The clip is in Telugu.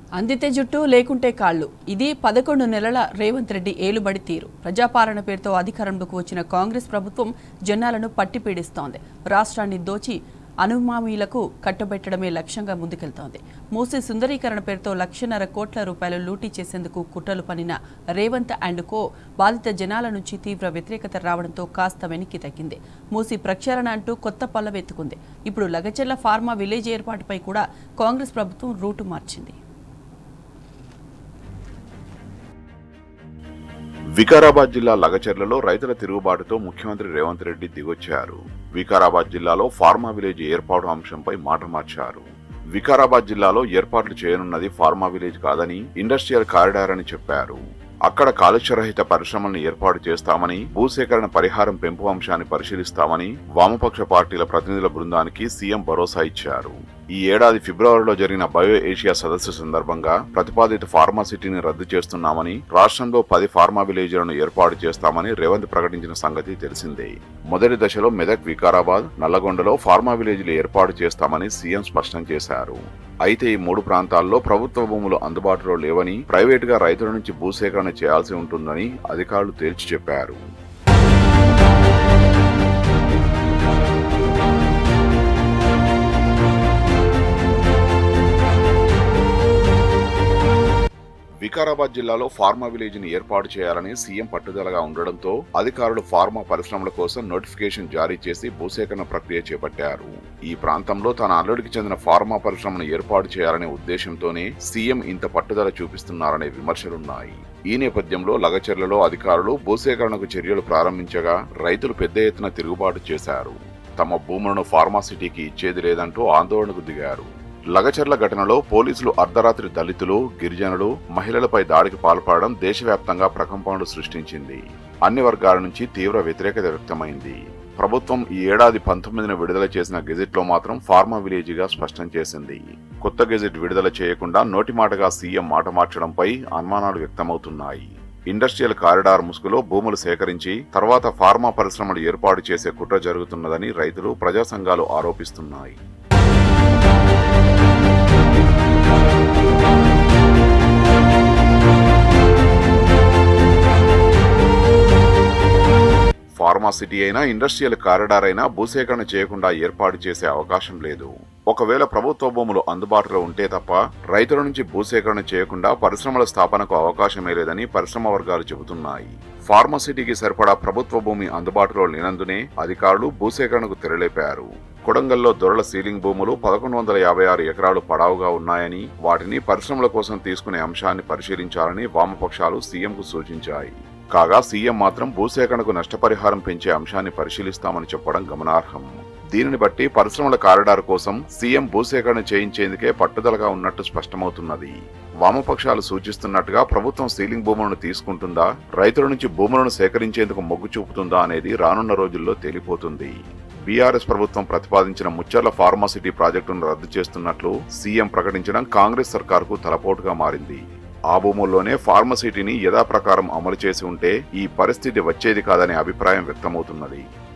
అందితే జుట్టు లేకుంటే కాళ్ళు ఇది పదకొండు నెలల రేవంత్ రెడ్డి ఏలుబడి తీరు ప్రజాపాలన పేరుతో అధికారంలోకి వచ్చిన కాంగ్రెస్ ప్రభుత్వం జనాలను పట్టి పీడిస్తోంది రాష్ట్రాన్ని దోచి అనుమామీలకు కట్టబెట్టడమే లక్ష్యంగా ముందుకెళ్తోంది మూసీ సుందరీకరణ పేరుతో లక్షన్నర కోట్ల రూపాయలు లూటీ చేసేందుకు కుట్రలు పనిన రేవంత్ అండ్ కో బాధిత జనాల నుంచి తీవ్ర వ్యతిరేకత రావడంతో కాస్త వెనక్కి తగ్గింది మూసీ ప్రక్షాళన అంటూ కొత్త పల్లవెత్తుకుంది ఇప్పుడు లగచెర్ల ఫార్మా విలేజ్ ఏర్పాటుపై కూడా కాంగ్రెస్ ప్రభుత్వం రూటు మార్చింది వికారాబాద్ జిల్లా లగచెర్లలో రైతుల తిరుగుబాటుతో ముఖ్యమంత్రి రేవంత్ రెడ్డి దిగొచ్చారు వికారాబాద్ జిల్లాలో ఫార్మా విలేజ్ ఏర్పాటు అంశంపై మాట మార్చారు వికారాబాద్ జిల్లాలో ఏర్పాట్లు చేయనున్నది ఫార్మా విలేజ్ కాదని ఇండస్ట్రియల్ కారిడార్ అని చెప్పారు అక్కడ కాలుష్యరహిత పరిశ్రమలను ఏర్పాటు చేస్తామని భూసేకరణ పరిహారం పెంపు అంశాన్ని పరిశీలిస్తామని వామపక్ష పార్టీల ప్రతినిధుల బృందానికి సీఎం భరోసా ఇచ్చారు ఈ ఏడాది ఫిబ్రవరిలో జరిగిన బయో ఏషియా సదస్సు సందర్భంగా ప్రతిపాదిత ఫార్మా సిటీని రద్దు చేస్తున్నామని రాష్ట్రంలో పది ఫార్మా విలేజ్లను ఏర్పాటు చేస్తామని రేవంత్ ప్రకటించిన సంగతి తెలిసిందే మొదటి దశలో మెదక్ వికారాబాద్ నల్లగొండలో ఫార్మా విలేజ్లు ఏర్పాటు చేస్తామని సీఎం స్పష్టం చేశారు అయితే ఈ మూడు ప్రాంతాల్లో ప్రభుత్వ భూములు అందుబాటులో లేవని ప్రైవేటుగా రైతుల నుంచి భూసేకరణ చేయాల్సి ఉంటుందని అధికారులు తేల్చి చెప్పారు వికారాబాద్ జిల్లాలో ఫార్మా విలేజ్ ని ఏర్పాటు చేయాలని సీఎం పట్టుదలగా ఉండడంతో అధికారులు ఫార్మా పరిశ్రమల కోసం నోటిఫికేషన్ జారీ చేసి భూసేకరణ ప్రక్రియ చేపట్టారు ఈ ప్రాంతంలో తన అల్లుడికి చెందిన ఫార్మా పరిశ్రమను ఏర్పాటు చేయాలనే ఉద్దేశంతోనే సీఎం ఇంత పట్టుదల చూపిస్తున్నారనే విమర్శలున్నాయి ఈ నేపథ్యంలో లగచెర్లలో అధికారులు భూసేకరణకు చర్యలు ప్రారంభించగా రైతులు పెద్ద ఎత్తున తిరుగుబాటు చేశారు తమ భూములను ఫార్మాసిటీకి ఇచ్చేది లేదంటూ ఆందోళనకు దిగారు లగచర్ల ఘటనలో పోలీసులు అర్ధరాత్రి దళితులు గిరిజనులు మహిళలపై దాడికి పాల్పడడం దేశవ్యాప్తంగా ప్రకంపనలు సృష్టించింది అన్ని వర్గాల నుంచి తీవ్ర వ్యతిరేకత వ్యక్తమైంది ప్రభుత్వం ఈ ఏడాది పంతొమ్మిదిన విడుదల చేసిన గెజెట్లో మాత్రం ఫార్మా విలేజ్గా స్పష్టం చేసింది కొత్త గెజెట్ విడుదల చేయకుండా నోటిమాటగా సీఎం మాట మార్చడంపై అనుమానాలు వ్యక్తమవుతున్నాయి ఇండస్ట్రియల్ కారిడార్ ముసుగులో భూములు సేకరించి తర్వాత ఫార్మా పరిశ్రమలు ఏర్పాటు చేసే కుట్ర జరుగుతున్నదని రైతులు ప్రజా సంఘాలు ఆరోపిస్తున్నాయి ఫార్మా సిటీ అయినా ఇండస్ట్రియల్ కారిడార్ అయినా భూసేకరణ చేయకుండా ఏర్పాటు చేసే అవకాశం లేదు ఒకవేళ ప్రభుత్వ భూములు అందుబాటులో ఉంటే తప్ప రైతుల నుంచి భూసేకరణ చేయకుండా పరిశ్రమల స్థాపనకు అవకాశమే లేదని పరిశ్రమ వర్గాలు చెబుతున్నాయి ఫార్మా సిటీకి సరిపడా ప్రభుత్వ భూమి అందుబాటులో లేనందునే అధికారులు భూసేకరణకు తెరలేపారు కొడంగల్లో దొరల సీలింగ్ భూములు పదకొండు వందల యాభై ఆరు ఎకరాలు పడావుగా ఉన్నాయని వాటిని పరిశ్రమల కోసం తీసుకునే అంశాన్ని పరిశీలించాలని వామపక్షాలు సీఎంకు సూచించాయి కాగా సీఎం మాత్రం భూసేకరణకు నష్టపరిహారం పెంచే అంశాన్ని పరిశీలిస్తామని చెప్పడం గమనార్హం దీనిని బట్టి పరిశ్రమల కారిడార్ కోసం సీఎం భూసేకరణ చేయించేందుకే పట్టుదలగా ఉన్నట్టు స్పష్టమవుతున్నది వామపక్షాలు సూచిస్తున్నట్టుగా ప్రభుత్వం సీలింగ్ భూములను తీసుకుంటుందా రైతుల నుంచి భూములను సేకరించేందుకు మొగ్గు చూపుతుందా అనేది రానున్న రోజుల్లో తేలిపోతుంది బీఆర్ఎస్ ప్రభుత్వం ప్రతిపాదించిన ముచ్చర్ల ఫార్మాసిటీ ప్రాజెక్టును రద్దు చేస్తున్నట్లు సీఎం ప్రకటించడం కాంగ్రెస్ సర్కార్కు తలపోటుగా మారింది ఆ భూముల్లోనే ఫార్మసిటీని యథాప్రకారం అమలు చేసి ఉంటే ఈ పరిస్థితి వచ్చేది కాదనే అభిప్రాయం వ్యక్తమవుతున్నది